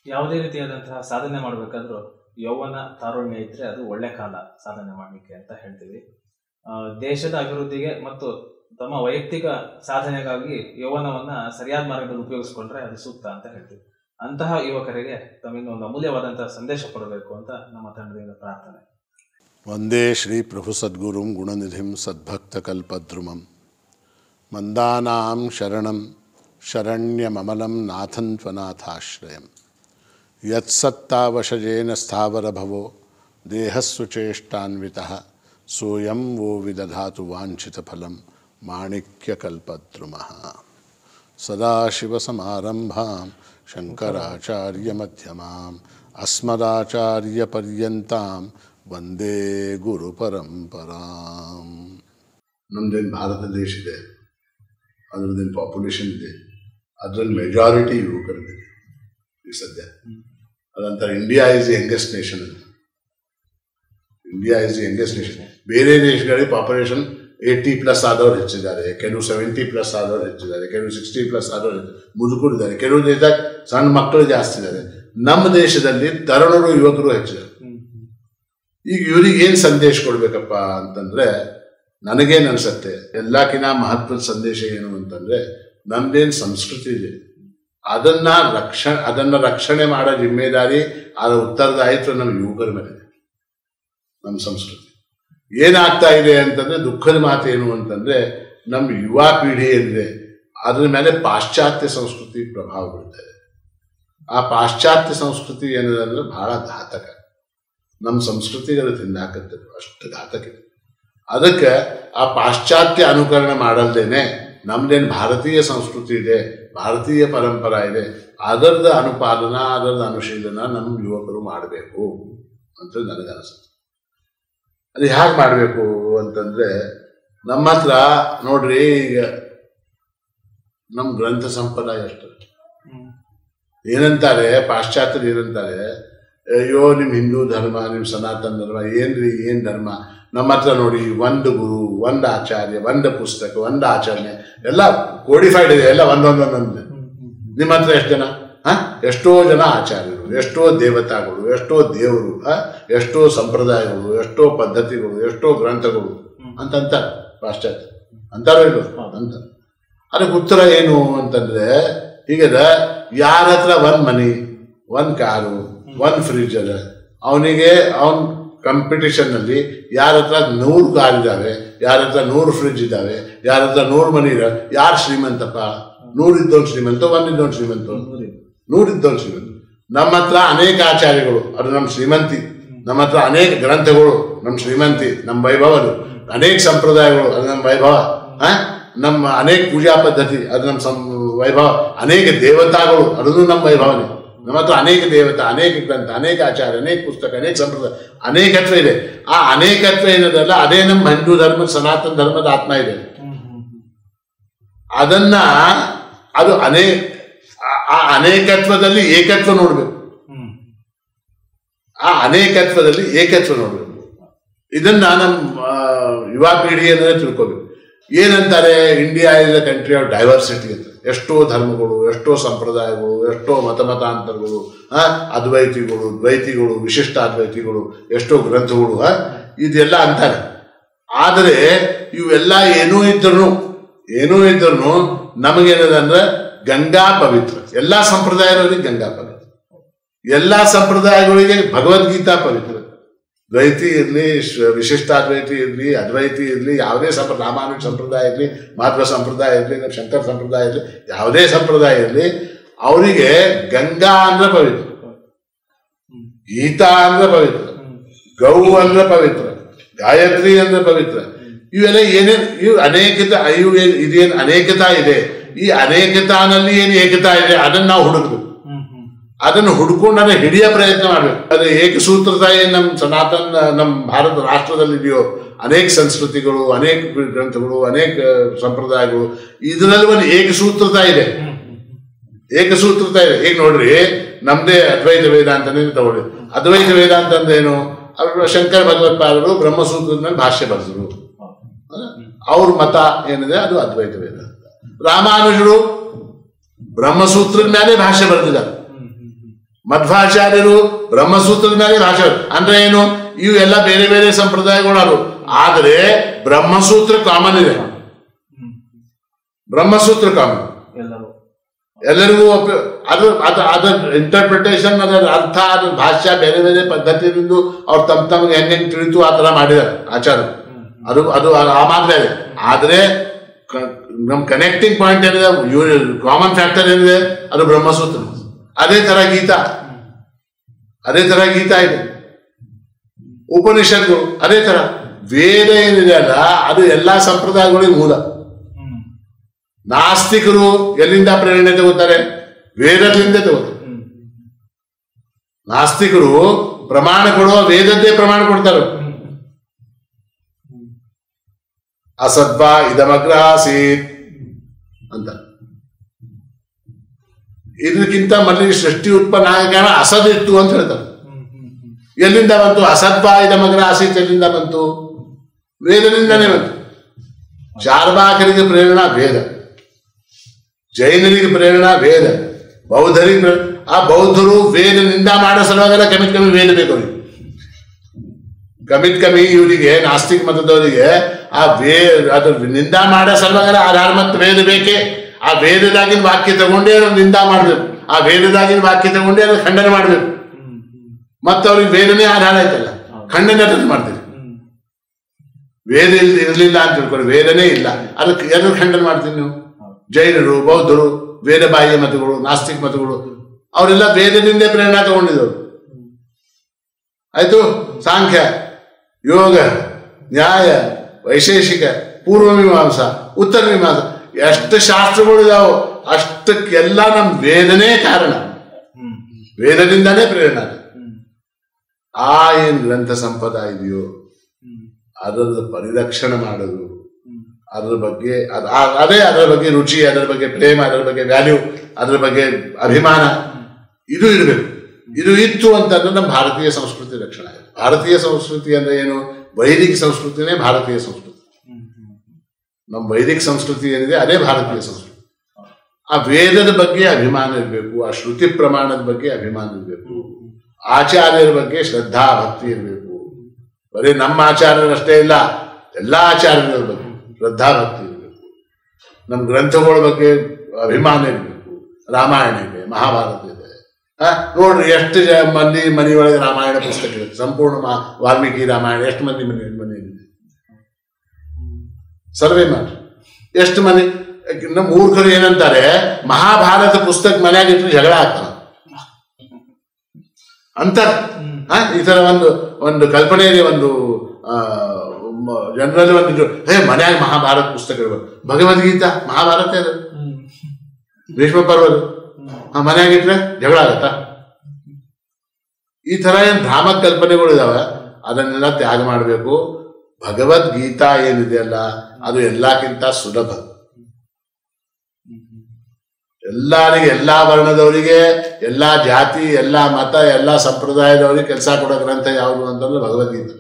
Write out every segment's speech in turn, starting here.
ಯಾವುದೇ ರೀತಿಯಾದಂತಹ ಸಾಧನೆ ಮಾಡಬೇಕಾದ್ರೂ ಯೌವನ ತಾರುಣ್ಯ ಇದ್ರೆ ಅದು ಒಳ್ಳೆ ಕಾಲ ಸಾಧನೆ ಮಾಡಲಿಕ್ಕೆ ಅಂತ ಹೇಳ್ತೀವಿ ಆ, ದೇಶದ ಅಭಿವೃದ್ಧಿಗೆ ಮತ್ತು ತಮ್ಮ ವೈಯಕ್ತಿಕ ಸಾಧನೆಗಾಗಿ ಯೌವನವನ್ನ ಸರಿಯಾದ ಮಾರ್ಗದಲ್ಲಿ ಉಪಯೋಗಿಸ್ಕೊಂಡ್ರೆ ಅದು ಸೂಕ್ತ ಅಂತ ಹೇಳ್ತೀವಿ ಅಂತಹ ಯುವಕರಿಗೆ ತಮ್ಮಿಂದ ಒಂದು ಅಮೂಲ್ಯವಾದಂತಹ ಸಂದೇಶ ಕೊಡಬೇಕು ಅಂತ ನಮ್ಮ ತಂಡದಿಂದ ಪ್ರಾರ್ಥನೆ ವಂದೇ ಶ್ರೀ ಪ್ರಭು ಸದ್ಗುರುಂ ಗುಣನಿಧಿಂ ಸದ್ಭಕ್ತಕಲ್ಪದ್ರುಮಂ ಮಂದಾನಾಂ ಶರಣಂ ಶರಣ್ಯಮಮಲಂ ನಾಥಂ ತ್ವನಾಥಾಶ್ರಯಂ ಯತ್ಸತ್ತಾವಶಜೇನ ಸ್ಥಾವರಭವೋ ದೇಹಸ್ಸು ಚೇಷ್ಟಾನ್ವಿತಃ ಸೋಯಂ ವೋ ವಿದಧಾತು ವಾಂಛಿತಫಲಂ ಮಾಣಿಕ್ಯಕಲ್ಪದ್ರುಮಃ ಸದಾಶಿವಸಮಾರಂಭಾಂ ಶಂಕರಾಚಾರ್ಯಮಧ್ಯಮಾಂ ಅಸ್ಮದಾಚಾರ್ಯಪರ್ಯಂತಾಂ ವಂದೇ ಗುರು ಪರಂಪರಾಂ ನಮ್ಮದೇನು ಭಾರತ ದೇಶ ಇದೆ ಅದರದ್ದೇನು ಪಾಪ್ಯುಲೇಷನ್ ಇದೆ ಅದರಲ್ಲಿ ಮೆಜಾರಿಟಿ ಯುವಕರಿದೆ ಈ ಸದ್ಯ ಅದಂತರ ಇಂಡಿಯಾ ಇಸ್ ಯಂಗೆಸ್ಟ್ ನೇಷನ್ ಅಂತ ಇಂಡಿಯಾ ಇಸ್ ಯಂಗೆಸ್ಟ್ ನೇಷನ್ ಬೇರೆ ದೇಶಗಳಿಗೆ ಪಾಪ್ಯುಲೇಷನ್ ಏಯ್ಟಿ ಪ್ಲಸ್ ಆದವ್ರು ಹೆಚ್ಚಿದ್ದಾರೆ ಕೆಲವು ಸೆವೆಂಟಿ ಪ್ಲಸ್ ಆದವ್ರು ಹೆಚ್ಚಿದ್ದಾರೆ ಕೆಲವು ಸಿಕ್ಸ್ಟಿ ಪ್ಲಸ್ ಆದವ್ರು ಹೆಚ್ಚು- ಮುದುಕರಿದ್ದಾರೆ ಕೆಲವು ದೇಶದಾಗ ಸಣ್ಣ ಮಕ್ಕಳು ಜಾಸ್ತಿ ಇದ್ದಾರೆ ನಮ್ಮ ದೇಶದಲ್ಲಿ ತರುಣರು ಯುವಕರು ಹೆಚ್ಚಿದ್ದಾರೆ ಈಗ ಇವ್ರಿಗೆ ಏನ್ ಸಂದೇಶ ಕೊಡ್ಬೇಕಪ್ಪ ಅಂತಂದ್ರೆ ನನಗೇನ್ ಅನ್ಸತ್ತೆ ಎಲ್ಲಕ್ಕಿಂತ ಮಹತ್ವದ ಸಂದೇಶ ಏನು ಅಂತಂದ್ರೆ ನಮ್ದೇನ್ ಸಂಸ್ಕೃತಿ ಇದೆ ಅದನ್ನ ರಕ್ಷ ಅದನ್ನ ರಕ್ಷಣೆ ಮಾಡೋ ಜಿಮ್ಮೆದಾರಿ ಅದರ ಉತ್ತರದಾಯಿತ್ವ ನಮ್ಮ ಯುವಕರ ಮೇಲೆ ಇದೆ. ನಮ್ಮ ಸಂಸ್ಕೃತಿ ಏನಾಗ್ತಾ ಇದೆ ಅಂತಂದ್ರೆ ದುಃಖದ ಮಾತೇನು ಅಂತಂದ್ರೆ ನಮ್ಮ ಯುವ ಪೀಳಿಗೆ ಏನಿದೆ ಅದ್ರ ಮೇಲೆ ಪಾಶ್ಚಾತ್ಯ ಸಂಸ್ಕೃತಿ ಪ್ರಭಾವ ಬೀಳ್ತಾ ಇದೆ ಆ ಪಾಶ್ಚಾತ್ಯ ಸಂಸ್ಕೃತಿ ಏನಿದೆ ಅಂದ್ರೆ ಬಹಳ ಘಾತಕ ನಮ್ಮ ಸಂಸ್ಕೃತಿಗಳು ತಿನ್ನಾಕತ್ತೆ ಅಷ್ಟು ಘಾತಕ ಇದೆ ಅದಕ್ಕೆ ಆ ಪಾಶ್ಚಾತ್ಯ ಅನುಕರಣೆ ಮಾಡಲ್ದೇನೆ ನಮ್ದೇನು ಭಾರತೀಯ ಸಂಸ್ಕೃತಿ ಇದೆ ಭಾರತೀಯ ಪರಂಪರ ಇದೆ ಅದರದ ಅನುಪಾಲನ ಅದರದ ಅನುಶೀಲನ ನಮ್ಮ ಯುವಕರು ಮಾಡಬೇಕು ಅಂತ ನನಗನ್ಸುತ್ತೆ ಅದು ಹೇಗೆ ಮಾಡಬೇಕು ಅಂತಂದ್ರೆ ನಮ್ಮ ಹತ್ರ ನೋಡ್ರಿ ಈಗ ನಮ್ಮ ಗ್ರಂಥ ಸಂಪ್ರದಾಯ ಎಷ್ಟು ಏನಂತಾರೆ ಪಾಶ್ಚಾತ್ಯರು ಏನಂತಾರೆ ಅಯ್ಯೋ ನಿಮ್ಮ ಹಿಂದೂ ಧರ್ಮ ನಿಮ್ಮ ಸನಾತನ ಧರ್ಮ ಏನ್ರಿ ಏನ್ ಧರ್ಮ ನಮ್ಮ ಹತ್ರ ನೋಡಿ ಒಂದು ಗುರು ಒಂದು ಆಚಾರ್ಯ ಒಂದು ಪುಸ್ತಕ ಒಂದು ಆಚರಣೆ ಎಲ್ಲ ಕೋಡಿಫೈಡ್ ಇದೆ ಎಲ್ಲ ಒಂದೊಂದೊಂದೊಂದು ನಿಮ್ಮ ಹತ್ರ ಎಷ್ಟು ಜನ ಹ ಎಷ್ಟೋ ಜನ ಆಚಾರ್ಯರು ಎಷ್ಟೋ ದೇವತಾಗಳು ಎಷ್ಟೋ ದೇವರು ಹ ಎಷ್ಟೋ ಸಂಪ್ರದಾಯಗಳು ಎಷ್ಟೋ ಪದ್ಧತಿಗಳು ಎಷ್ಟೋ ಗ್ರಂಥಗಳು ಅಂತಂತ ಪಾಶ್ಚಾತ್ಯ ಅಂತಾರೋ ಇಲ್ವೋ ಅಂತ ಅದಕ್ಕೆ ಉತ್ತರ ಏನು ಅಂತಂದ್ರೆ ಹೀಗದ ಯಾರ ಹತ್ರ ಒಂದ್ ಮನಿ ಒಂದ್ ಕಾರು ಒಂದ್ ಫ್ರಿಜ್ ಅದ ಅವನಿಗೆ ಅವನ್ ಕಾಂಪಿಟಿಷನ್ ನಲ್ಲಿ ಯಾರ ಹತ್ರ ನೂರು ಕಾರ್ ಇದಾವೆ ಯಾರ ಹತ್ರ ನೂರು ಫ್ರಿಜ್ ಇದಾವೆ ಯಾರ ಹತ್ರ ನೂರು ಮನಿ ಇದಾವೆ ಯಾರು ಶ್ರೀಮಂತಪ್ಪ ನೂರಿದ್ದವನು ಶ್ರೀಮಂತ ಒಂದಿದ್ದವನು ಶ್ರೀಮಂತ ನೂರಿದ್ದವನು ಶ್ರೀಮಂತ ನಮ್ಮ ಹತ್ರ ಅನೇಕ ಆಚಾರ್ಯಗಳು ಅದು ನಮ್ಮ ಶ್ರೀಮಂತಿ ನಮ್ಮ ಹತ್ರ ಅನೇಕ ಗ್ರಂಥಗಳು ನಮ್ಮ ಶ್ರೀಮಂತಿ ನಮ್ಮ ವೈಭವ ಅದು ಅನೇಕ ಸಂಪ್ರದಾಯಗಳು ಅದು ನಮ್ಮ ವೈಭವ ಹ ನಮ್ಮ ಅನೇಕ ಪೂಜಾ ಪದ್ಧತಿ ಅದು ನಮ್ಮ ಸಂ ವೈಭವ ಅನೇಕ ದೇವತಾಗಳು ಅದನ್ನು ನಮ್ಮ ವೈಭವನೇ ನಮ್ಮ ಹತ್ರ ಅನೇಕ ದೇವತಾ ಅನೇಕ ಗ್ರಂಥ ಅನೇಕ ಆಚಾರ ಅನೇಕ ಪುಸ್ತಕ ಅನೇಕ ಸಂಪ್ರದಾಯ ಅನೇಕತ್ವ ಇದೆ ಆ ಅನೇಕತ್ವ ಏನದಲ್ಲ ಅದೇ ನಮ್ಮ ಹಿಂದೂ ಧರ್ಮ ಸನಾತನ ಧರ್ಮದ ಆತ್ಮ ಇದೆ ಅದನ್ನ ಅದು ಅನೇ ಆ- ಆ ಅನೇಕತ್ವದಲ್ಲಿ ಏಕತ್ವ ನೋಡ್ಬೇಕು ಆ ಅನೇಕತ್ವದಲ್ಲಿ ಏಕತ್ವ ನೋಡ್ಬೇಕು ಇದನ್ನ ನಮ್ಮ ಆ, ಯುವ ಪೀಳಿಗೆಯನ್ನೇ ತಿಳ್ಕೋಬೇಕು ಏನಂತಾರೆ India is a country of diversity ಅಂತ ಎಷ್ಟೋ ಧರ್ಮಗಳು ಎಷ್ಟೋ ಸಂಪ್ರದಾಯಗಳು ಎಷ್ಟೋ ಮತ ಮತಾಂತರಗಳು ಆ, ಅದ್ವೈತಿಗಳು ದ್ವೈತಿಗಳು ವಿಶಿಷ್ಟ ಅದ್ವೈತಿಗಳು ಎಷ್ಟೋ ಗ್ರಂಥಗಳು ಆ, ಇದೆಲ್ಲ ಅಂತಾರೆ ಆದರೆ ಇವೆಲ್ಲ ಏನೂ ಇದ್ರೂ ಏನೂ ಇದ್ರೂ ನಮಗೇನದಂದ್ರೆ ಗಂಗಾ ಪವಿತ್ರ ಎಲ್ಲಾ ಸಂಪ್ರದಾಯಗಳಿಗೆ ಗಂಗಾ ಪವಿತ್ರ ಎಲ್ಲಾ ಸಂಪ್ರದಾಯಗಳಿಗೆ ಭಗವದ್ಗೀತಾ ಪವಿತ್ರ ದ್ವೈತಿ ಇರಲಿ ವಿಶಿಷ್ಟಾದ್ವೈತಿ ಇರಲಿ ಅದ್ವೈತಿ ಇರಲಿ ಯಾವುದೇ ಸಂಪ್ರ ರಾಮಾನುಜ ಸಂಪ್ರದಾಯ ಇರಲಿ ಮಾಧ್ವ ಸಂಪ್ರದಾಯ ಇರಲಿ ನಮ್ಮ ಶಂಕರ ಸಂಪ್ರದಾಯ ಇರಲಿ ಯಾವುದೇ ಸಂಪ್ರದಾಯ ಇರಲಿ ಅವರಿಗೆ ಗಂಗಾ ಅಂದ್ರೆ ಪವಿತ್ರ ಗೀತಾ ಅಂದ್ರೆ ಪವಿತ್ರ ಗೌ ಅಂದ್ರೆ ಪವಿತ್ರ ಗಾಯತ್ರಿ ಅಂದ್ರೆ ಪವಿತ್ರ ಇವೆಲ್ಲ ಏನೇನು ಇವು ಅನೇಕತಾ ಇವು ಏನ್ ಇದೇನು ಅನೇಕತಾ ಇದೆ ಈ ಅನೇಕತಾನಲ್ಲಿ ಏನು ಏಕತಾ ಇದೆ ಅದನ್ನ ನಾವು ಹುಡುಕ್ಬೇಕು ಅದನ್ನು ಹುಡ್ಕೊಂಡು ಅದನ್ನ ಹಿಡಿಯೋ ಪ್ರಯತ್ನ ಮಾಡ್ಬೇಕು ಅದು ಏಕಸೂತ್ರದ ಏನ್ ನಮ್ಮ ಸನಾತನ ನಮ್ಮ ಭಾರತ ರಾಷ್ಟ್ರದಲ್ಲಿ ಇದೆಯೋ ಅನೇಕ ಸಂಸ್ಕೃತಿಗಳು ಅನೇಕ ಗ್ರಂಥಗಳು ಅನೇಕ ಸಂಪ್ರದಾಯಗಳು ಇದರಲ್ಲಿ ಒಂದು ಏಕಸೂತ್ರತ ಇದೆ ಏಕಸೂತ್ರತ ಇದೆ ಈಗ ನೋಡ್ರಿ ನಮ್ದೇ ಅದ್ವೈತ ವೇದಾಂತನೇ ತಗೊಳ್ಳಿ ಅದ್ವೈತ ವೇದಾಂತ ಅಂದ್ರೆ ಏನು ಅವರು ಶಂಕರ ಭಗವತ್ಪಾದರು ಬ್ರಹ್ಮಸೂತ್ರದ ಮೇಲೆ ಭಾಷ್ಯ ಬರೆದರು ಅವ್ರ ಮತ ಏನಿದೆ ಅದು ಅದ್ವೈತ ವೇದಾಂತ ರಾಮಾನುಜರು ಬ್ರಹ್ಮಸೂತ್ರದ ಮೇಲೆ ಭಾಷ್ಯ ಬರೆದಿದ್ದಾರೆ ಮಧ್ವಾಚಾರ್ಯರು ಬ್ರಹ್ಮಸೂತ್ರದ ಮೇಲೆ ಭಾಷೆ ಅಂದ್ರೆ ಏನು ಇವು ಎಲ್ಲ ಬೇರೆ ಬೇರೆ ಸಂಪ್ರದಾಯಗಳು ಆದರೆ ಬ್ರಹ್ಮಸೂತ್ರ ಕಾಮನ್ ಇದೆ ಹ್ಮ್ ಬ್ರಹ್ಮಸೂತ್ರ ಕಾಮನ್ ಎಲ್ಲರೂ ಎಲ್ಲರಿಗೂ ಒಪ್ಪ- ಅದು ಅದು ಅದರ ಇಂಟರ್ಪ್ರಿಟೇಷನ್ ಅದರ ಅರ್ಥ ಅದ್ರ ಭಾಷೆ ಬೇರೆ ಬೇರೆ ಪದ್ಧತಿಯಿಂದ ಅವ್ರು ತಮ್ಮ ತಮಗೆ ಹೆಂಗೆ ಹೆಂಗೆ ತಿಳಿತು ಆ ಥರ ಮಾಡಿದ್ದಾರೆ ಆಚಾರ ಅದು ಅದು ಆ ಮಾತ್ರ ಇದೆ ಆದರೆ ನಮ್ಮ ಕನೆಕ್ಟಿಂಗ್ ಪಾಯಿಂಟ್ ಏನಿದೆ ಕಾಮನ್ ಫ್ಯಾಕ್ಟರ್ ಏನಿದೆ ಅದು ಬ್ರಹ್ಮಸೂತ್ರ ಅದೇ ತರ ಗೀತಾ ಅದೇ ತರ ಗೀತಾ ಇದೆ ಉಪನಿಷತ್ತು ಅದೇ ತರ ವೇದ ಏನಿದೆ ಅಲ್ಲ ಅದು ಎಲ್ಲಾ ಸಂಪ್ರದಾಯಗಳಿಗೆ ಮೂಲ ಹ್ಮ್ ನಾಸ್ತಿಕರು ಎಲ್ಲಿಂದ ಪ್ರೇರಣೆ ತಗೋತಾರೆ ವೇದದಿಂದ ತಗೋತಾರೆ ಹ್ಮ್ ನಾಸ್ತಿಕರು ಪ್ರಮಾಣ ಕೊಡುವ ವೇದದ್ದೇ ಪ್ರಮಾಣ ಕೊಡ್ತಾರೆ ಅಸದ್ವಾ ಇದಮಗ್ರ ಆಸೀತ್ ಅಂತ ಇದಕ್ಕಿಂತ ಮಲ್ಲಿ ಸೃಷ್ಟಿ ಉತ್ಪನ್ನ ಆಗ ಕಾರಣ ಅಸದ್ ಇತ್ತು ಅಂತ ಹೇಳ್ತಾರೆ ಹ್ಮ್ ಹ್ಮ್ ಹ್ಮ್ ಎಲ್ಲಿಂದ ಬಂತು ಅಸದ್ವಾ ಇದಮಗ್ರ ಆಸೀತ್ ಎಲ್ಲಿಂದ ಬಂತು ವೇದದಿಂದನೇ ಬಂತು ಚಾರ್ವಾಕರಿಗೆ ಪ್ರೇರಣಾ ವೇದ ಜೈನರಿಗೆ ಪ್ರೇರಣಾ ವೇದ ಬೌದ್ಧರಿಗೆ ಪ್ರೇರ- ಆ ಬೌದ್ಧರು ವೇದ ನಿಂದ ಮಾಡೋ ಸಲುವಾಗೆಲ್ಲ ಕಮಿಟ್ ಕಮ್ಮಿ ವೇದ ಬೇಕು ಅವ್ರಿಗೆ ಕಮಿಟ್ ಕಮ್ಮಿ ಇವರಿಗೆ ನಾಸ್ತಿಕ್ ಮತದವರಿಗೆ ಆ ವೇ ಅದು ನಿಂದ ಮಾಡೋ ಸಲುವಾಗೆಲ್ಲ ಆಧಾರ ಮತ್ತು ವೇದ ಬೇಕೇ ಆ ವೇದದಾಗಿನ ವಾಕ್ಯ ತಗೊಂಡೇ ಅವ್ರು ನಿಂದ ಮಾಡಬೇಕು ಆ ವೇದದಾಗಿನ ವಾಕ್ಯ ತಗೊಂಡೇ ಅದನ್ನ ಖಂಡನೆ ಮಾಡಬೇಕು ಹ್ಮ್ ಹ್ಮ್ ಮತ್ತೆ ಅವ್ರಿಗೆ ವೇದನೆ ಆಧಾರ ಆಯ್ತಲ್ಲ ಖಂಡನೆ ಅದನ್ನು ಮಾಡ್ತೀರಿ ಹ್ಮ್ ವೇದ ಇಲ್- ಇರ್ಲಿಲ್ಲ ಅಂತ ತಿಳ್ಕೊಳ್ಳಿ ವೇದನೆ ಇಲ್ಲ ಅದಕ್ಕೆ ಎದ್ರ ಖಂಡನೆ ಮಾಡ್ತೀರಿ ನೀವು ಹೌದು. ಜೈನರು ಬೌದ್ಧರು ವೇದ ಬಾಹ್ಯ ಮತಗಳು ನಾಸ್ತಿಕ್ ಮತಗಳು ಅವರೆಲ್ಲ ವೇದದಿಂದ ಪ್ರೇರಣಾ ತಗೊಂಡಿದ್ರು ಆಯ್ತು ಸಾಂಖ್ಯ ಯೋಗ ನ್ಯಾಯ ವೈಶೇಷಿಕ ಪೂರ್ವ ಮೀಮಾಂಸ ಉತ್ತರ ಮೀಮಾಂಸ ಎಷ್ಟು ಶಾಸ್ತ್ರಗಳು ಇದಾವೋ ಅಷ್ಟಕ್ಕೆಲ್ಲ ನಮ್ಮ ವೇದನೆ ಕಾರಣ ಹ್ಮ್ ವೇದದಿಂದಾನೇ ಪ್ರೇರಣೆ ಹ್ಮ್ ಆ ಏನ್ ಗ್ರಂಥ ಸಂಪದ ಇದೆಯೋ ಹ್ಮ್ ಅದರ ಪರಿರಕ್ಷಣೆ ಮಾಡೋದು ಹ್ಮ್ ಅದರ ಬಗ್ಗೆ ಅದ್- ಆ- ಅದೇ ಅದರ ಬಗ್ಗೆ ರುಚಿ ಅದರ ಬಗ್ಗೆ ಪ್ರೇಮ ಅದರ ಬಗ್ಗೆ ವ್ಯಾಲ್ಯೂ ಅದರ ಬಗ್ಗೆ ಅಭಿಮಾನ ಇದು ಇರಬೇಕು ಇದು ಇತ್ತು ಅಂತಂದ್ರೆ ನಮ್ಮ ಭಾರತೀಯ ಸಂಸ್ಕೃತಿ ರಕ್ಷಣೆ ಆಗುತ್ತೆ ಭಾರತೀಯ ಸಂಸ್ಕೃತಿ ಅಂದ್ರೆ ಏನು ವೈದಿಕ ಸಂಸ್ಕೃತಿನೇ ಭಾರತೀಯ ಸಂಸ್ಕೃತಿ ಹ್ಮ್ ಹ್ಮ್ ನಮ್ಮ ವೈದಿಕ ಸಂಸ್ಕೃತಿ ಏನಿದೆ ಅದೇ ಭಾರತೀಯ ಸಂಸ್ಕೃತಿ ಆ ವೇದದ ಬಗ್ಗೆ ಅಭಿಮಾನ ಇರಬೇಕು ಆ ಶ್ರುತಿ ಪ್ರಮಾಣದ ಬಗ್ಗೆ ಅಭಿಮಾನ ಇರಬೇಕು ಆಚಾರ್ಯರ ಬಗ್ಗೆ ಶ್ರದ್ಧಾ ಭಕ್ತಿ ಇರಬೇಕು ಬರೀ ನಮ್ಮ ಆಚಾರ್ಯರಷ್ಟೇ ಇಲ್ಲ ಎಲ್ಲ ಆಚಾರ್ಯರ ಬಗ್ಗೆ ಶ್ರದ್ಧಾ ಭಕ್ತಿ ಇರಬೇಕು ನಮ್ಮ ಗ್ರಂಥಗಳ ಬಗ್ಗೆ ಅಭಿಮಾನ ಇರಬೇಕು ರಾಮಾಯಣ ಇದೆ ಮಹಾಭಾರತ ಇದೆ ಆ, ನೋಡ್ರಿ ಎಷ್ಟು ಜ ಮಂದಿ ಮನೆಯೊಳಗೆ ರಾಮಾಯಣ ಪುಸ್ತಕ ಇದೆ ಸಂಪೂರ್ಣ ಮಾ- ವಾಲ್ಮೀಕಿ ರಾಮಾಯಣ ಎಷ್ಟು ಮಂದಿ ಮನೆ ಮನೆಯಲ್ಲಿದೆ ಸರ್ವೆ ಮಾಡ್ರಿ ಎಷ್ಟು ಮನೆ ಇನ್ನು ಮೂರ್ಖರು ಏನಂತಾರೆ ಮಹಾಭಾರತ ಪುಸ್ತಕ ಮನ್ಯಾಗ ಇಟ್ಟರೆ ಜಗಳ ಆಗ್ತಾವ ಅಂತ ಆ, ಈ ತರ ಒಂದು ಒಂದು ಕಲ್ಪನೆ ಇದೆ ಒಂದು ಜನರಲ್ಲಿ ಒಂದು ಇದು, ಹೇ ಮನ್ಯಾಗ ಮಹಾಭಾರತ ಪುಸ್ತಕಗಳು ಭಗವದ್ಗೀತಾ ಮಹಾಭಾರತ ಅದು ಹ್ಮ್ ಭೀಷ್ಮ ಪರ್ವದ ಆ ಮನ್ಯಾಗ ಇಟ್ರೆ ಜಗಳ ಆಗತ್ತಾ ಈ ತರ ಏನ್ ಭ್ರಾಮ ಕಲ್ಪನೆಗಳು ಇದಾವೆ ಅದನ್ನೆಲ್ಲ ತ್ಯಾಗ ಮಾಡಬೇಕು ಭಗವದ್ಗೀತಾ ಏನಿದೆಯಲ್ಲ ಅದು ಎಲ್ಲಕ್ಕಿಂತ ಸುಲಭ ಎಲ್ಲರಿಗೆ ಎಲ್ಲಾ ವರ್ಣದವರಿಗೆ ಎಲ್ಲಾ ಜಾತಿ ಎಲ್ಲಾ ಮತ ಎಲ್ಲಾ ಸಂಪ್ರದಾಯದವರಿಗೆ ಕೆಲಸ ಕೊಡೋ ಗ್ರಂಥ ಯಾವುದು ಅಂತಂದ್ರೆ ಭಗವದ್ಗೀತೆ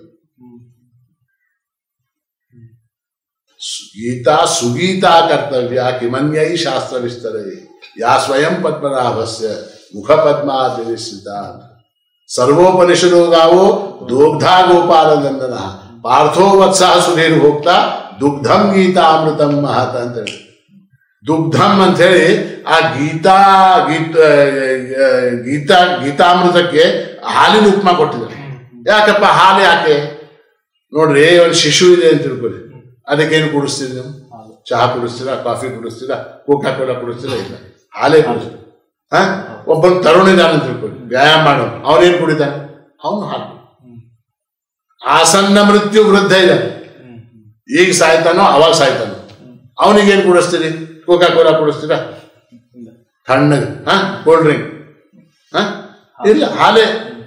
ಸು- ಗೀತಾ ಸುಗೀತಾ ಕರ್ತವ್ಯ ಕಿಮನ್ಯೈ ಶಾಸ್ತ್ರ ವಿಸ್ತರೈ ಯಾ ಸ್ವಯಂ ಪದ್ಮನಾಭಸ್ಯ ಮುಖ ಪದ್ಮಾತಿರಿಸಿತ ಸರ್ವೋಪನಿಷದೋ ಗಾವೋ ದೋಗ್ಧಾ ಗೋಪಾಲನಂದನ ಪಾರ್ಥೋ ವತ್ಸಹ ಸುಧೀರ್ ಹೋಗ್ತಾ ದುಗ್ಧಂ ಗೀತಾಮೃತಂ ಮಹತ ಅಂತ ಹೇಳಿ ದುಗ್ಧಂ ಅಂತ ಹೇಳಿ ಆ ಗೀತಾ ಗೀತ ಗೀತಾ ಗೀತಾಮೃತಕ್ಕೆ ಹಾಲಿನ ಉಪಮಾ ಕೊಟ್ಟಿದ್ದಾರೆ ಯಾಕಪ್ಪ ಹಾಲು ಯಾಕೆ ನೋಡ್ರಿ ಒಂದು ಶಿಶು ಇದೆ ಅಂತ ತಿಳ್ಕೊಳ್ಳಿ ಅದಕ್ಕೇನು ಕುಡಿಸ್ತೀರಿ ನೀವು ಹಾಲು. ಚಹಾ ಕುಡಿಸ್ತೀರಾ ಕಾಫಿ ಕುಡಿಸ್ತೀರಾ ಕೋಕಾ ಕೋಲಾ ಕುಡಿಸ್ತೀರಾ ಇಲ್ಲ ಹಾಲೇ ಕುಡಿಸ್ತೀರ ಹಾ ಒಬ್ಬನ ತರುಣ ಇದ್ದಾನೆ ಅಂತ ತಿಳ್ಕೊಳ್ಳಿ ವ್ಯಾಯಾಮ ಮಾಡೋನು ಅವನೇನ್ ಕುಡಿತಾನೆ ಅವನು ಹಾಲು ಹ್ಮ್ ಆಸನ್ನ ಮೃತ್ಯು ವೃದ್ಧ ಇದ್ದಾನೆ ಹ್ಮ್ ಈಗ ಸಾಯ್ತಾನೋ ಅವಾಗ ಸಾಯ್ತಾನೋ ಅವನಿಗೇನು ಕುಡಿಸ್ತೀರಿ ಕೋಕಾ ಕೋಲಾ ಕುಡಿಸ್ತೀರಾ ಇಲ್ಲ ತಣ್ಣಗೆ ಹಾ ಕೋಲ್ಡ್ ಡ್ರಿಂಕ್ ಹಾ ಇಲ್ಲ ಹಾಲೇ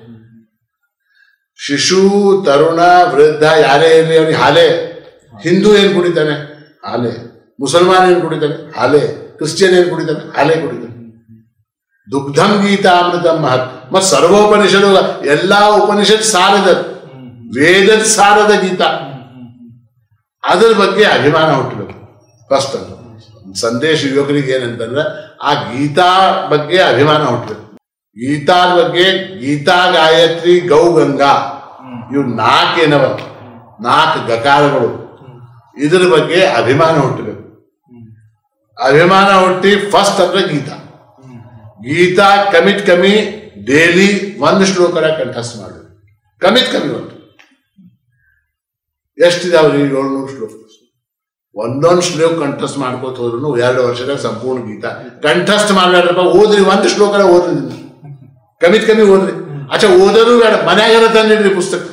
ಶಿಶು ತರುಣ ವೃದ್ಧ ಯಾರೇ ಇರಲಿ ಅವನಿಗೆ ಹಾಲೇ ಹಿಂದೂ ಏನ್ ಕುಡಿತಾನೆ ಹಾಲೇ ಮುಸಲ್ಮಾನ್ ಏನ್ ಕುಡಿತಾನೆ ಹಾಲೇ ಕ್ರಿಶ್ಚಿಯನ್ ಏನ್ ಕುಡಿತಾನೆ ಹಾಲೇ ಕುಡಿತಾನೆ ದುಗ್ಧಂ ಗೀತಾ ಅಮೃತಂ ಮಹತ್ ಮತ್ ಸರ್ವೋಪನಿಷದು ಎಲ್ಲಾ ಉಪನಿಷತ್ ಸಾರದ ಹ್ಮ್ ವೇದದ ಸಾರದ ಗೀತಾ ಹ್ಮ್ ಹ್ಮ್ ಹ್ಮ್ ಅದರ ಬಗ್ಗೆ ಅಭಿಮಾನ ಹುಟ್ಟಬೇಕು ಫಸ್ಟ್ ಸಂದೇಶ ಯುವಕರಿಗೆ ಏನಂತಂದ್ರೆ ಆ ಗೀತಾ ಬಗ್ಗೆ ಅಭಿಮಾನ ಹುಟ್ಟಬೇಕು ಗೀತಾದ ಬಗ್ಗೆ ಗೀತಾ ಗಾಯತ್ರಿ ಗೌ ಗಂಗಾ ಇವು ನಾಲ್ಕೇನವ ನಾಲ್ಕು ಗಕಾರಗಳು ಇದ್ರ ಬಗ್ಗೆ ಅಭಿಮಾನ ಹುಟ್ಟಬೇಕು ಅಭಿಮಾನ ಹುಟ್ಟಿ ಫಸ್ಟ್ ಅಂದ್ರೆ ಗೀತಾ ಗೀತಾ ಕಮಿಟ್ ಕಮ್ಮಿ ಡೈಲಿ ಒಂದು ಶ್ಲೋಕರ ಕಂಠಸ್ಥ ಮಾಡಬೇಕು ಕಮಿಟ್ ಕಮ್ಮಿ ಒಂದು ಎಷ್ಟಿದಾವ್ರಿ ಏಳ್ನೂರು ಶ್ಲೋಕ ಒಂದೊಂದು ಶ್ಲೋಕ ಕಂಠಸ್ಥ ಮಾಡ್ಕೋತ ಹೋದ್ರು ಎರಡು ವರ್ಷದಾಗ ಸಂಪೂರ್ಣ ಗೀತಾ ಕಂಠಸ್ಥ ಮಾಡ್ಬೇಡ್ರಪ್ಪ ಓದ್ರಿ ಒಂದು ಶ್ಲೋಕರ ಓದ್ರಿ ನೀವು. ಕಮಿಟ್ ಕಮ್ಮಿ ಓದ್ರಿ ಅಚ್ಚಾ ಓದೋದು ಬೇಡ ಮನ್ಯಾಗಾರ ತಂದಿಡ್ರಿ ಪುಸ್ತಕ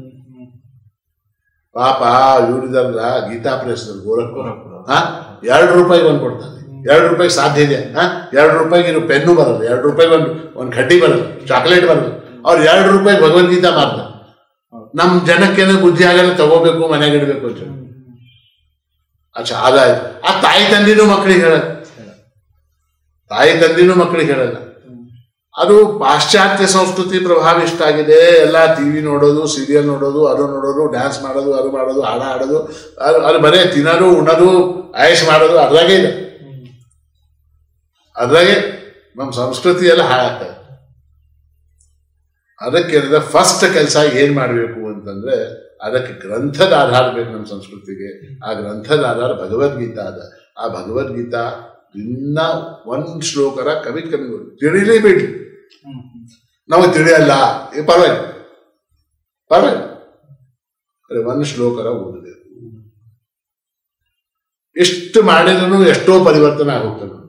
ಪಾಪ ಇವ್ರಿದಾರಲ್ಲ ಗೀತಾ ಪ್ರೆಸ್ ಗೋರಖ್ಪುರ ಹಾ ಎರಡು ರೂಪಾಯಿಗೆ ಒಂದು ಕೊಡ್ತಾನೆ ಎರಡು ರೂಪಾಯಿಗೆ ಸಾಧ್ಯ ಇದೆ ಹಾ ಎರಡು ರೂಪಾಯಿಗೆ ಇರೋ ಪೆನ್ನು ಬರಲ್ಲ ಎರಡು ರೂಪಾಯಿಗೆ ಒಂದು ಒಂದು ಕಡ್ಡಿ ಬರಲ್ಲ ಚಾಕ್ಲೇಟ್ ಬರಲ್ಲ ಅವ್ರು ಎರಡು ರೂಪಾಯಿಗೆ ಭಗವದ್ಗೀತಾ ಮಾರ್ತಾರೆ ನಮ್ಮ ಜನಕ್ಕೇನೋ ಬುದ್ಧಿ ಆಗಲ್ಲ ತಗೋಬೇಕು ಮನೆಗೆ ಇಡಬೇಕು ಅಂತ ಹೇಳಿ. ಅಚ್ಚಾ ಅದಾಯ್ತು ಆ ತಾಯಿ ತಂದಿನೂ ಮಕ್ಕಳಿಗೆ ಹೇಳಲ್ಲ ತಾಯಿ ತಂದಿನೂ ಮಕ್ಕಳಿಗೆ ಹೇಳಲ್ಲ ಅದು ಪಾಶ್ಚಾತ್ಯ ಸಂಸ್ಕೃತಿ ಪ್ರಭಾವ ಇಷ್ಟ ಆಗಿದೆ ಎಲ್ಲ ಟಿವಿ ನೋಡೋದು ಸೀರಿಯಲ್ ನೋಡೋದು ಅದು ನೋಡೋದು ಡ್ಯಾನ್ಸ್ ಮಾಡೋದು ಅದು ಮಾಡೋದು ಹಾಡ ಆಡೋದು ಅದು ಅದು ಬರೇ ತಿನ್ನೋದು ಉಣ್ಣೋದು ಆಯಸ್ ಮಾಡೋದು ಅದ್ರಾಗೆ ಇದೆ ಅದ್ರಾಗೆ ನಮ್ಮ ಸಂಸ್ಕೃತಿ ಎಲ್ಲ ಹಾಳಾಗ್ತದೆ ಅದಕ್ಕೆ ಫಸ್ಟ್ ಕೆಲಸ ಏನ್ ಮಾಡಬೇಕು ಅಂತಂದ್ರೆ ಅದಕ್ಕೆ ಗ್ರಂಥದ ಆಧಾರ ಬೇಕು ನಮ್ಮ ಸಂಸ್ಕೃತಿಗೆ ಆ ಗ್ರಂಥದ ಆಧಾರ ಭಗವದ್ಗೀತಾ ಅದ ಆ ಭಗವದ್ಗೀತಾ ದಿನ ಒಂದ್ ಶ್ಲೋಕರ ಕವಿ ಕಮ್ಮಿ ತಿಳಿಲೇಬೇಡಿ ನಮಗೆ ತಿಳಿಯಲ್ಲ ಏ ಪರವಾಗಿಲ್ಲ ಪರವಾಗಿಲ್ಲ ಅರೆ ಒಂದು ಶ್ಲೋಕರ ಓದಬೇಕು ಎಷ್ಟು ಮಾಡಿದ್ರು ಎಷ್ಟೋ ಪರಿವರ್ತನೆ ಆಗುತ್ತೆ ನೋಡಿ.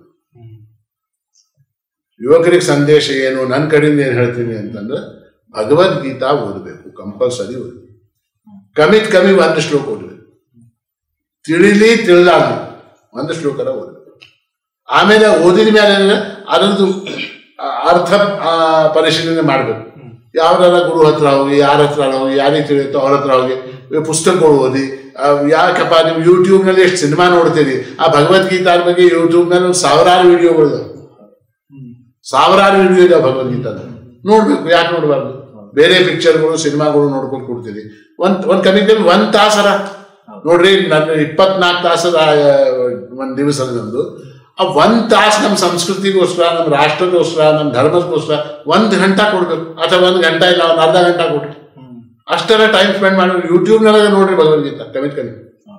ಯುವಕರಿಗೆ ಸಂದೇಶ ಏನು ನನ್ನ ಕಡೆಯಿಂದ ಏನು ಹೇಳ್ತೀನಿ ಅಂತಂದ್ರೆ ಭಗವದ್ಗೀತಾ ಓದಬೇಕು ಕಂಪಲ್ಸರಿ ಓದಬೇಕು ಕಮಿತ್ ಕಮ್ಮಿ ಒಂದು ಶ್ಲೋಕ ಓದಬೇಕು ತಿಳಿಲಿ ತಿಳಿಲಾರ್ದು ಒಂದು ಶ್ಲೋಕರ ಓದಬೇಕು ಆಮೇಲೆ ಓದಿದ ಮೇಲೆ ಏನಂದ್ರೆ ಅದರದ್ದು ಆ, ಅರ್ಥ ಆ, ಪರಿಶೀಲನೆ ಮಾಡಬೇಕು ಯಾವ್ದಾರ ಗುರು ಹತ್ರ ಹೋಗಿ ಯಾರ ಹತ್ರ ಹೋಗಿ ಯಾರಿಗೆ ತಿಳಿಯುತ್ತೋ ಅವ್ರ ಹತ್ರ ಹೋಗಿ ಈ ಪುಸ್ತಕಗಳು ಓದಿ ಆ, ಯಾಕಪ್ಪ ನೀವು ಯೂಟ್ಯೂಬ್ನಲ್ಲಿ ಎಷ್ಟು ಸಿನಿಮಾ ನೋಡ್ತೀರಿ ಆ ಭಗವದ್ಗೀತಾದ ಬಗ್ಗೆ ಯೂಟ್ಯೂಬ್ನಲ್ಲಿ ಒಂದು ಸಾವಿರಾರು ವಿಡಿಯೋಗಳು ಸಾವಿರಾರು ವಿಡಿಯೋ ಇದೆ ಭಗವದ್ಗೀತಾ ನೋಡ್ಬೇಕು ಯಾಕೆ ನೋಡಬಾರ್ದು ಬೇರೆ ಪಿಕ್ಚರ್ಗಳು ಸಿನಿಮಾಗಳು ನೋಡ್ಕೊಂಡು ಕೊಡ್ತೀರಿ ಒಂದ್ ಒಂದ್ ಕಮ್ಮಿ ಕಮ್ಮಿ ಒಂದ್ ತಾಸರ ನೋಡ್ರಿ ನನ್ನ ಇಪ್ಪತ್ನಾಲ್ಕು ತಾಸದ ಆ, ಒಂದ್ ದಿವಸ ನಮ್ದು ಆ ಒಂದ್ ತಾಸು ನಮ್ಮ ಸಂಸ್ಕೃತಿಗೋಸ್ಕರ ನಮ್ಮ ರಾಷ್ಟ್ರಕ್ಕೋಸ್ಕರ ನಮ್ಮ ಧರ್ಮಕ್ಕೋಸ್ಕರ ಒಂದ್ ಗಂಟೆ ಕೊಡ್ಬೇಕು ಅಥವಾ ಒಂದ್ ಗಂಟೆ ಇಲ್ಲ ಒಂದ್ ಅರ್ಧ ಗಂಟೆ ಕೊಡ್ರಿ ಅಷ್ಟೆಲ್ಲ ಟೈಮ್ ಸ್ಪೆಂಡ್ ಮಾಡಿ ಯೂಟ್ಯೂಬ್ನೊಳಗೆ ನೋಡ್ರಿ ಭಗವದ್ಗೀತಾ ಕಮ್ಮಿ ಕಮ್ಮಿ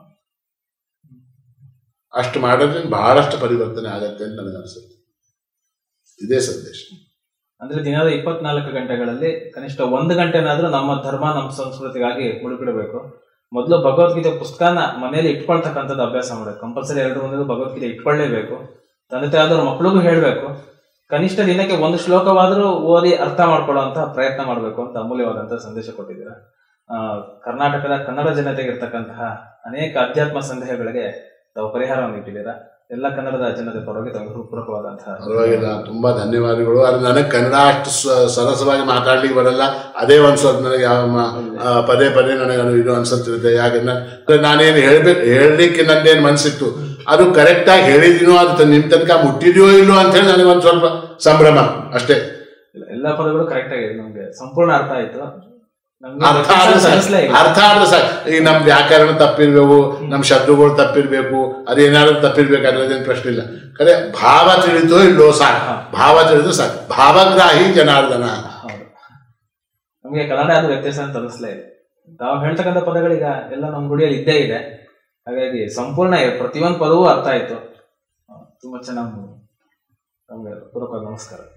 ಅಷ್ಟು ಮಾಡೋದ್ರಿಂದ ಬಹಳಷ್ಟು ಪರಿವರ್ತನೆ ಆಗತ್ತೆ ಅಂತ ನನಗೆ ಅನಿಸುತ್ತೆ ಇದೇ ಸಂದೇಶ ಅಂದ್ರೆ ದಿನದ ಇಪ್ಪತ್ನಾಲ್ಕು ಗಂಟೆಗಳಲ್ಲಿ ಕನಿಷ್ಠ ಒಂದು ಗಂಟೆನಾದ್ರೂ ನಮ್ಮ ಧರ್ಮ ನಮ್ಮ ಸಂಸ್ಕೃತಿಗಾಗಿ ಮುಡುಪಿಡಬೇಕು ಮೊದಲು ಭಗವದ್ಗೀತೆ ಪುಸ್ತಕನ ಮನೇಲಿ ಇಟ್ಕೊಳ್ತಕ್ಕಂಥದ್ದು ಅಭ್ಯಾಸ ಮಾಡಬೇಕು ಕಂಪಲ್ಸರಿ ಎರಡು ಒಂದೊಂದು ಭಗವದ್ಗೀತೆ ಇಟ್ಕೊಳ್ಳೇಬೇಕು ತಂದೆ ತಾಯಾದವ್ರ ಮಕ್ಕಳಿಗೂ ಹೇಳ್ಬೇಕು ಕನಿಷ್ಠ ದಿನಕ್ಕೆ ಒಂದು ಶ್ಲೋಕವಾದರೂ ಓದಿ ಅರ್ಥ ಮಾಡ್ಕೊಳ್ಳುವಂತ ಪ್ರಯತ್ನ ಮಾಡಬೇಕು ಅಂತ ಅಮೂಲ್ಯವಾದಂತಹ ಸಂದೇಶ ಕೊಟ್ಟಿದ್ದೀರಾ ಆ, ಕರ್ನಾಟಕದ ಕನ್ನಡ ಜನತೆಗೆ ಇರ್ತಕ್ಕಂತಹ ಅನೇಕ ಅಧ್ಯಾತ್ಮ ಸಂದೇಹಗಳಿಗೆ ತಾವು ಪರಿಹಾರವನ್ನು ಇಟ್ಟಿದ್ದೀರಾ ಎಲ್ಲ ಕನ್ನಡದ ಜನತೆ ಪರವಾಗಿ ತಮಗೆ ಹೃತ್ಪೂರ್ವಕವಾದಂತಹ ಪರವಾಗಿಲ್ಲ ತುಂಬಾ ಧನ್ಯವಾದಗಳು ಆದ್ರೆ ನನಗೆ ಕನ್ನಡ ಅಷ್ಟು ಸ- ಸರಸವಾಗಿ ಮಾತಾಡ್ಲಿಕ್ಕೆ ಬರಲ್ಲ ಅದೇ ಒಂದ್ ಸ್ವಲ್ಪ ನನಗೆ ಯಾವ ಮ- ಆ, ಪದೇ ಪದೇ ನನಗೆ ಅದು ಇದು ಅನ್ಸುತ್ತಿರುತ್ತೆ ಯಾಕಂದ್ರೆ ಅಂದ್ರೆ ನಾನೇನು ಹೇಳ್ಬೇಕು ಹೇಳಲಿಕ್ಕೆ ನಂದೇನು ಮನ್ಸಿತ್ತು ಅದು ಕರೆಕ್ಟ್ ಆಗಿ ಹೇಳಿದೀನೋ ಅದು ತ- ನಿಮ್ ತನಕ ಮುಟ್ಟಿದೆಯೋ ಇಲ್ಲೋ ಅಂತ ಹೇಳಿ ನನಗೆ ಒಂದ್ ಸ್ವಲ್ಪ ಸಂಭ್ರಮ ಅಷ್ಟೇ ಇಲ್ಲ, ಎಲ್ಲಾ ಪದಗಳು ಕರೆಕ್ಟ್ ಆಗಿದೆ ನಮ್ಗೆ ಸಂಪೂರ್ಣ ಅರ್ಥ ಆಯ್ತು ನಮ್ಗೆ ಅರ್ಥ ಆದ್ರೆ ವ್ಯತ್ಯಾಸ ಸಾಕು. ಅನಿಸ್ಲೇ ಇಲ್ಲ. ಅರ್ಥ ಆದ್ರೆ ಸಾಕು ಈಗ ನಮ್ ವ್ಯಾಕರಣ ತಪ್ಪಿರ್ಬೇಕು ನಮ್ ಶಬ್ದಗಳು ತಪ್ಪಿರ್ಬೇಕು ಅದೇನಾದ್ರು ತಪ್ಪಿರ್ಬೇಕು ಅನ್ನೋದೇನು ಪ್ರಶ್ನೆ ಇಲ್ಲ ಕರೆ ಭಾವ ತಿಳಿತೋ ಇಲ್ಲೋ ಸಾಕು ಭಾವ ತಿಳಿದು ಸಾಕು ಭಾವಗ್ರಾಹಿ ಜನಾರ್ದನ ಹೌದು ನಮ್ಗೆ ಕನ್ನಡ ಅದು ವ್ಯತ್ಯಾಸ ಅಂತ ಅನಿಸ್ಲೇ ಇದೆ ತಾವು ಹೇಳ್ತಕ್ಕಂಥ ಪದಗಳೀಗ ಎಲ್ಲ ನಮ್ಮ ಗುಡಿಯಲ್ಲಿ ಇದ್ದೇ ಇದೆ ಹಾಗಾಗಿ ಸಂಪೂರ್ಣ ಪ್ರತಿಯೊಂದು ಪದವೂ ಅರ್ಥ ಆಯ್ತು ತುಂಬಾ ಚೆನ್ನಾಗಿ ನಮ್ಗೆ ಪೂರ್ವಕ ನಮಸ್ಕಾರ